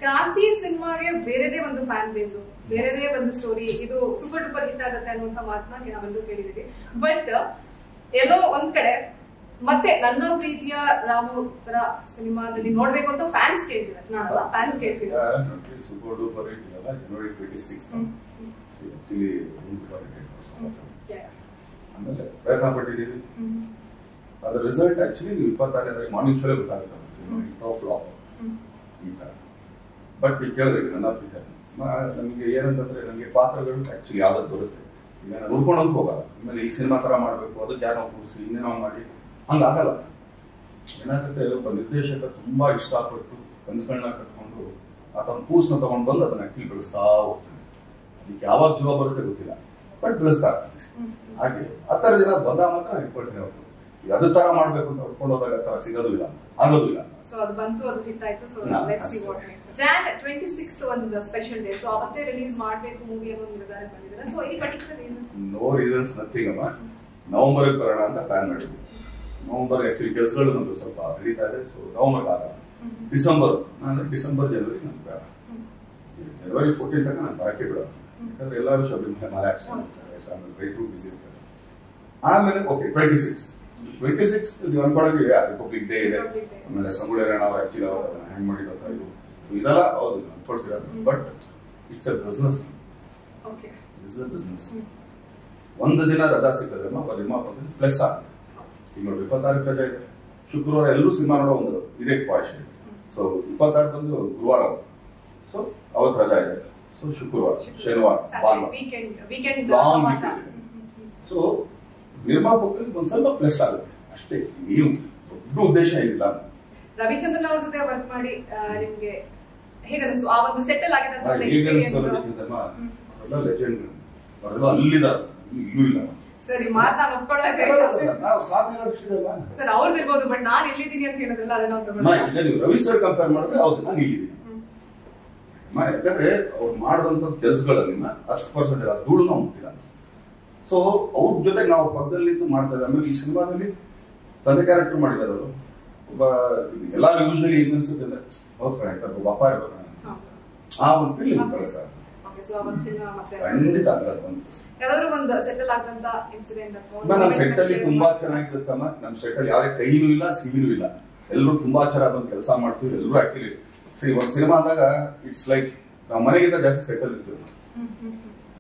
ಕ್ರಾಂತಿ ಸಿನಿಮಾಗೆ ಬೇರೆದೇ ಒಂದು ಫ್ಯಾನ್ ಬೇಸು ಬೇರೆದೇ ಒಂದು ಸ್ಟೋರಿ ಇದು ಸೂಪರ್ ಡೂಪರ್ ಹಿಟ್ ಆಗುತ್ತೆ ಅನ್ನುವಂತ ಮಾತನ್ನ ನಾವೆಲ್ಲರೂ ಕೇಳಿದೀವಿ ಬಟ್ ಎಲ್ಲೋ ಒಂದ್ ಕಡೆ ಮತ್ತೆ ನನ್ನ ಪ್ರೀತಿಯ ರಾಮು ತರ ಸಿನಿಮಾದಲ್ಲಿ ನೋಡ್ಬೇಕು ಅಂತ ಫ್ಯಾನ್ಸ್ ಕೇಳ್ತಿದ್ದಾರೆ ನಾನಲ್ಲ ಫ್ಯಾನ್ಸ್ ಕೇಳ್ತಿದ್ದಾರೆ ಸೂಪರ್ ಡೂಪರ್ ಹಿಟ್ ಇದೆಯಲ್ಲ ಜನವರಿ twenty six hmm. Actually hmm. ಆಮೇಲೆ ಪ್ರಯತ್ನ ಪಟ್ಟಿದ್ದೀವಿ ಹ್ಮ್. ಅದ್ರ ರಿಸಲ್ಟ್ ಆಕ್ಚುಲಿ ನೀವು ಇಪ್ಪತ್ತಾರನೇ ಮಾರ್ನಿಂಗ್ ಶೋಲೇ ಗೊತ್ತಾಗುತ್ತೆ ಟಾಪ್ ಫ್ಲಾಪ್ ಹ್ಮ್. ಈ ತರ ಬಟ್ ಈಗ ಕೇಳಿದ್ರೆ ನನ್ನ ಪ್ರೀತಿ ನಮಗೆ ಏನಂತಂದ್ರೆ ನನಗೆ ಪಾತ್ರಗಳು ಆಕ್ಚುಲಿ ಯಾವ್ದು ಬರುತ್ತೆ ಈಗ ನಾನು ಹುಡ್ಕೊಂಡಂತ ಹೋಗಲ್ಲ ಆಮೇಲೆ ಈ ಸಿನಿಮಾ ತರ ಮಾಡ್ಬೇಕು ಅದಕ್ಕೆ ಯಾರೋ ಕೂರಿಸಿ ಇನ್ನೇನೋ ಮಾಡಿ ಹಂಗಾಗಲ್ಲ ಏನಾಗುತ್ತೆ ಒಬ್ಬ ನಿರ್ದೇಶಕ ತುಂಬಾ ಇಷ್ಟಪಟ್ಟು ಕನ್ಸುಗಳನ್ನ ಕಟ್ಕೊಂಡು ಆತನ ಕೂಸನ್ನ ತಗೊಂಡು ಬಂದು ಅದನ್ನ ಆಕ್ಚುಲಿ ಬೆಳೆಸ್ತಾ ಹೋಗ್ತಾನೆ ಅದಕ್ಕೆ ಯಾವಾಗ ಜೀವ ಬರುತ್ತೆ ಗೊತ್ತಿಲ್ಲ ಬಟ್ ಬೆಳೆಸ್ತಾ ಇರ್ತಾನೆ ಹ್ಮ್. ಹಾಗೆ ಆ ಥರ ಜನ ಬಂದಾಗ ಮಾತ್ರ ನಾನು ಇಟ್ಕೊಳ್ತೀನಿ ಅವ್ರು ಈಗ ಅದು ತರ ಮಾಡ್ಬೇಕು ಅಂತ ಹೊಡ್ಕೊಂಡು ಹೋದಾಗ ಆ ಥರ ಸಿಗೋದು ಇಲ್ಲ ಆಗೋದು ಇಲ್ಲ ಸೊ ಅದು ಬಂತು ಅದು ಹಿಟ್ ಆಯ್ತು ಸೊ ಹಾ, ಲೆಟ್ಸ್ ಸಿ ಅಷ್ಟೇ. What next Jan twenty six ಒಂದು ಸ್ಪೆಷಲ್ ಡೇ ಸೊ ಅವತ್ತೇ ರಿಲೀಸ್ ಮಾಡ್ಬೇಕು ಮೂವಿ ಅನ್ನೋ ಒಂದು ನಿರ್ಧಾರ ಬಂದಿದ್ದಾರೆ ಸೊ ಈ ಪರ್ಟಿಕ್ಯುಲರ್ ಏನು ನೋ ರೀಸನ್ಸ್ ನಥಿಂಗ್ ಅಮ್ಮ ನವೆಂಬರ್ ಬರೋಣ ಅಂತ ಪ್ಲಾನ್ ಮಾಡಿದ್ವಿ ನವೆಂಬರ್ ಆಕ್ಚುಲಿ ಕೆಲಸಗಳು ನಮ್ದು ಸ್ವಲ್ಪ ನಡೀತಾ ಇದೆ ಸೊ ನವೆಂಬರ್ ಆಗಲ್ಲ ಡಿಸೆಂಬರ್ ನಾನು ಡಿಸೆಂಬರ್ ಜನವರಿ ನನ್ಗೆ ಬೇಡ ಜನವರಿ ಫೋರ್ಟೀನ್ ತನಕ ನಾನು ಬರಕ್ಕೆ ಬಿಡೋದು ಯಾಕಂದ್ರೆ ಎಲ್ಲರೂ ಶಾಪಿಂಗ್ ಮಾಲ್ ಆಕ್ಷನ್ ಮಾಡ್ತಾರೆ ಸೊ ಆಮೇಲೆ ರೈತರು ಬಿಸಿ ಇರ್ತಾರೆ ಆಮೇಲೆ okay twenty six twenty six ನೀವು ಅನ್ಕೊಳ್ಳೋಕೆ ರಿಪಬ್ಲಿಕ್ ಡೇ ಇದೆ Republic Day. ಆಮೇಲೆ ಸಂಗೊಳ್ಳಿ ನಾವು ಆಕ್ಚುಲಿ ಅವ್ರು ಅದನ್ನ ಹ್ಯಾಂಗ್ ಮಾಡಿರೋ ಇದು So ಇದೆಲ್ಲ ಹೌದು ಅನ್ಕೊಳ್ತಿರೋದು but it's a business okay is a business ಒಂದು ದಿನ ರಜಾ ಸಿಕ್ಕಿದ್ರೆ ಒಬ್ಬ ನಿರ್ಮಾಪಕ ಪ್ಲಸ್ ಆಗುತ್ತೆ ಈಗ ನೋಡಿ ಇಪ್ಪತ್ತಾರಕ್ಕೆ ರಜಾ ಇದೆ ಶುಕ್ರವಾರ ಎಲ್ಲರೂ ಸಿನಿಮಾ ನೋಡೋ ಒಂದು ಇದೇ ಪಾಶ್ ಇದೆ ಸೊ ಇಪ್ಪತ್ತಾರು ಬಂದು ಗುರುವಾರ ಸೊ ಅವತ್ತು ರಜಾ ಇದೆ ಸೊ ಶುಕ್ರವಾರ ಶನಿವಾರ ಭಾನುವಾರ ವೀಕೆಂಡ್ ವೀಕೆಂಡ್ Long weekend ಇದೆ. ಸೊ ನಿರ್ಮಾಪಕರಿಗೆ ಒಂದ್ ಸ್ವಲ್ಪ ಪ್ಲಸ್ ಆಗುತ್ತೆ ಅಷ್ಟೇ ನೀವು ದೊಡ್ಡ ಉದ್ದೇಶ ಏನಿಲ್ಲ ರವಿಚಂದ್ರನ್ ಅವ್ರ ಜೊತೆ ವರ್ಕ್ ಮಾಡಿ ಆ, ನಿಮ್ಗೆ ಹೇಗನ್ನಿಸ್ತು ಆ ಒಂದು ಸೆಟಲ್ ಆಗಿದೆ ಅಂತ ಒಂದು ಈಗ ಎಕ್ಸ್ಪೀರಿಯನ್ಸ್ ಅನ್ಸ್ಕೊಳ್ಳೋದಕ್ಕಿಂತಮ್ಮ ಅವರೆಲ್ಲ ಲೆಜೆಂಡ್ ಅವರೆಲ್ಲ ಅಲ್ಲಿದ್ದಾರೆ ಇಲ್ಲೂ ಇಲ್ಲ ಸರಿ ಮಾತ್ ನಾನು ಒಪ್ಕೊಳ್ಳೋಕೆ ನಾವು ಸಾಧನೆ ನಡೆಸಿದೆಲ್ಲ ಸರ್ ಅವ್ರದ್ದಿರ್ಬೋದು ಬಟ್ ನಾನ್ ಎಲ್ಲಿದ್ದೀನಿ ಅಂತ ಹೇಳಿದ್ರಲ್ಲ ಅದನ್ನ ಅವ್ರು ಅಮ್ಮ, ತಗೊಂಡು ಈಗ ನೀವು ರವಿ ಸರ್ ಕಂಪೇರ್ ಮಾಡಿದ್ರೆ ಹೌದು ನಾನು ಇಲ್ಲಿದ್ದೀನಿ ಅಮ್ಮ, ಯಾಕಂದ್ರೆ ಅವ್ರು ಮಾಡಿದಂತ ಕೆಲಸಗಳಲ್ಲಿ ಹತ್ತು ಪರ್ಸೆಂಟ್ ಇಲ್ಲ ಧೂಳು ನಾವು ಮುಟ್ಟಿಲ್ಲ ಸೊ ಅವ್ರ ಜೊತೆ ನಾವು ಪಕ್ಕದಲ್ಲಿದ್ದು ಮಾಡ್ತಾ ಇದ್ದಾರೆ ಆಮೇಲೆ ಈ ಸಿನಿಮಾದಲ್ಲಿ ತಂದೆ ಕ್ಯಾರೆಕ್ಟರ್ ಮಾಡಿದ್ದಾರೆ ಅವರು ಒಬ್ಬ ಎಲ್ಲಾರು ಯೂಶಲಿ ಏನ್ ಅನ್ಸುತ್ತೆ ಅಂದ್ರೆ ಹೌದ್ ಕಡೆ ಯಾಕಂದ್ರೆ ಒಬ್ಬ ಅಪ್ಪ ಇರ್ಬೇಕು ನಾನು. ಆ ಒಂದು ಫೀಲಿಂಗ್ ಕಳಿಸ್ತಾರೆ ಓಕೆ ಸೊ ಅವತ್ತಿನ ಮತ್ತೆ ಖಂಡಿತ ಆಗಲ್ಲ ಒಂದು ಯಾವ್ದಾದ್ರು ಒಂದು ಸೆಟಲ್ ಆಗಂತ ಇನ್ಸಿಡೆಂಟ್ ಅಥವಾ ಅಮ್ಮ, ನಮ್ ಸೆಟ್ ಅಲ್ಲಿ ತುಂಬಾ ಚೆನ್ನಾಗಿರುತ್ತಮ್ಮ ನಮ್ ಸೆಟ್ ಅಲ್ಲಿ ಯಾವ್ದೇ ಕೈನೂ ಇಲ್ಲ ಸಿಹಿನೂ ಇಲ್ಲ ಎಲ್ಲರೂ ತುಂಬಾ ಚೆನ್ನಾಗಿ ಬಂದು ಕೆಲಸ ಮಾಡ್ತೀವಿ ಎಲ್ಲರೂ ಆಕ್ಚುಲಿ ಸರಿ ಒಂದ್ ಸಿನಿಮಾ ಆದಾಗ ಇಟ್ಸ್ ಲೈಕ್ ನಾವು ಮನೆಗಿಂತ ಜಾಸ್ತಿ ಸೆಟ್ ಅಲ್ಲಿ ಇರ್ತೀವಿ ಹ್ಮ್, ಹ್ಮ್, ಹ್ಮ್.